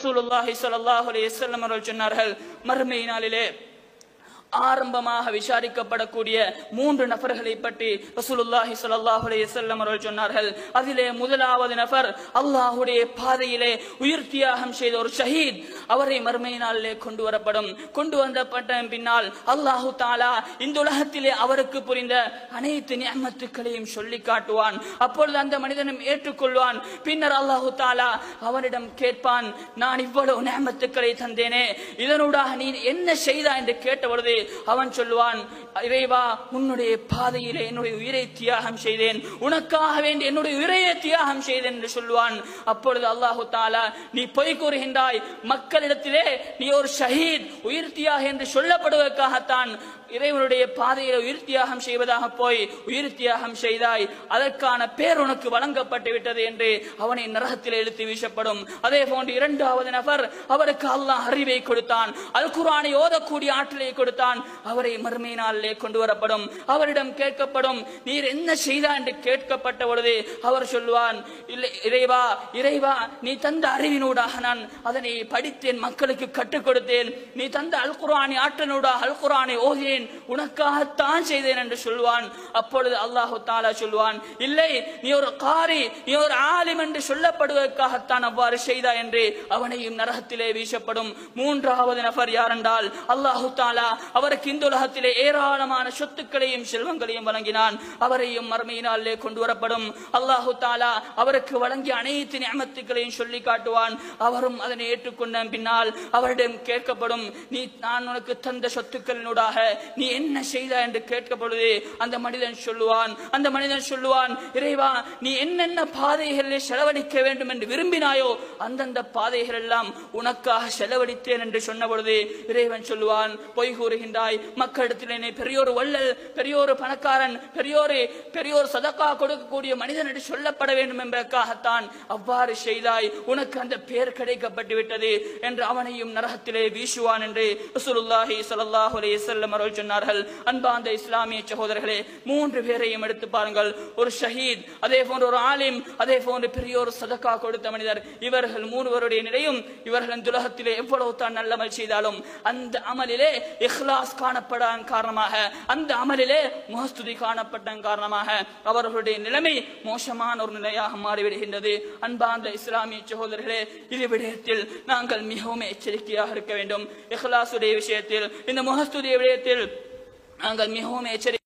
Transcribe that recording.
ரசூலுல்லாஹி ஸல்லல்லாஹு அலைஹி வஸல்லம் அவர்கள் சொன்னார்கள் மறுமை நாளிலே ஆரம்பமாக விசாரிக்கப்படக்கூடிய மூன்று நபர்களை பற்றி ரசூலுல்லாஹி ஸல்லல்லாஹு அலைஹி வஸல்லம் அவர்கள் சொன்னார்கள் அதிலே முதலாவது நபர் அல்லாஹ்வுடைய பாதையிலே உயிர் தியாகம் செய்த ஒரு ஷஹீத் அவரை மறுமை நாளிலே கொண்டு வரப்படும் கொண்டு வந்தப்பட்ட பின்னால் அல்லாஹு தாலா இந்த உலகத்திலே அவருக்கு புரிந்த அனைத்து நியமத்துக்களையும் சொல்லி காட்டுவான் அப்பொழுது அந்த மனிதனும் ஏற்றுக்கொள்வான் பின்னர் அல்லாஹு தாலா அவனிடம் கேட்பான் நான் இவ்வளவு நியமத்துக்களை தந்தேனே இதனூடாக நீ என்ன செய்தா என்று கேட்ட பொழுது அவன் சொல்லுவான் இறைவா உன்னுடைய பாதையிலே என்னுடைய உயிரை தியாகம் செய்தேன் உனக்காக வேண்டி என்னுடைய உயிரையே தியாகம் செய்தேன் என்று சொல்லுவான் அப்பொழுது அல்லாஹு தாலா நீ பொய் கூறுகின்றாய் மக்களிடத்திலே நீ ஒரு ஷஹீத் உயிர் தியாக என்று சொல்லப்படுவதற்காகத்தான் இறைவனுடைய பாதையில உயிர் தியாகம் செய்வதாக போய் உயிர் தியாகம் செய்தாய் அதற்கான பேர் உனக்கு வழங்கப்பட்டு விட்டது என்று அவனை நரகத்தில் இழுத்து வீசப்படும் அதே போன்று இரண்டாவது நபர் அவருக்கு அல்லாஹ் அறிவை கொடுத்தான் அல் குரானை ஓதக்கூடிய ஆற்றலை கொடுத்தான் அவரை மறுமை நாளிலே கொண்டு வரப்படும் அவரிடம் கேட்கப்படும் நீர் என்ன செய்தா என்று கேட்கப்பட்ட பொழுது அவர் சொல்வான் இல்லை இறைவா இறைவா நீ தந்த அறிவினூடாக நான் அதனை படித்தேன் மக்களுக்கு கற்றுக் கொடுத்தேன் நீ தந்த அல் குரானை ஆற்றனூடாக அல் குரானை ஓதினேன் உனக்காகத்தான் செய்தேன் என்று சொல்வான் அப்பொழுது அல்லாஹு தாலா சொல்வான் இல்லை நீ ஒரு காரி நீ ஒரு ஆலிம் என்று சொல்லப்படுவதற்காகத்தான் அவ்வாறு செய்தா என்று அவனையும் நரகத்திலே வீசப்படும் மூன்றாவது நபர் யாரென்றால் அல்லாஹு தாலா அவருக்கு இந்த உலகத்திலே ஏராளமான சொத்துக்களையும் செல்வங்களையும் வழங்கினான் அவரையும் மறுமையினாலே கொண்டு வரப்படும் அல்லாஹு தாலா அவருக்கு வழங்கிய அனைத்து நியமத்துக்களையும் சொல்லி காட்டுவான் அவரும் அதனை ஏற்றுக்கொண்ட பின்னால் அவரிடம் கேட்கப்படும் நீ நான் உனக்கு தந்த சொத்துக்களினூடாக நீ என்ன செய்த என்று கேட்கப்படுது அந்த மனிதன் சொல்லுவான் அந்த மனிதன் சொல்லுவான் இறைவா நீ என்னென்ன பாதைகளில் செலவழிக்க வேண்டும் என்று விரும்பினாயோ அந்தந்த பாதைகள் எல்லாம் உனக்காக செலவழித்தேன் என்று சொன்ன பொழுது இறைவன் சொல்லுவான் பொய் கூறுகின்றாய் மக்களிடத்தில் என்னை பெரியோர் வள்ளல் பெரியோர் பணக்காரன் பெரியோரு பெரியோர் சதக்கா கொடுக்கக்கூடிய மனிதன் என்று சொல்லப்பட வேண்டும் என்பதற்காகத்தான் அவ்வாறு செய்தாய் உனக்கு அந்த பெயர் கிடைக்கப்பட்டு விட்டது என்று அவனையும் நரகத்திலே வீசுவான் என்று ரசூலுல்லாஹி ஸல்லல்லாஹு அலைஹி வஸல்லம் அவர்கள் சொன்னார்கள் அன்பார்ந்த இஸ்லாமிய சகோதரர்களே மூன்று பேரையும் எடுத்து பாருங்கள் ஒரு ஷஹீத் அதே போன்று ஒரு ஆலிம் அதே போன்று பெரிய ஒரு சதக்கா கொடுத்த மனிதர் இவர்கள் மூணுவருடைய நிலையும் இவர்கள் இந்த உலகத்திலே எவ்வளவு தான் நல்லமல் செய்தாலும் அந்த அமலிலே இஹ்லாஸ் காணப்படான் காரணமாக அந்த அமலிலே முகஸ்துதி காணப்பட்ட காரணமாக அவர்களுடைய நிலைமை மோசமான ஒரு நிலையாக மாறிவிடுகின்றது அன்பார்ந்த இஸ்லாமிய சகோதரர்களே இது விடயத்தில் நாங்கள் மிகவும் எச்சரிக்கையாக இருக்க வேண்டும் இஹ்லாசுடைய விஷயத்தில் இந்த முகஸ்துதிய விடயத்தில் நாங்கள் மிகவும் எச்சரி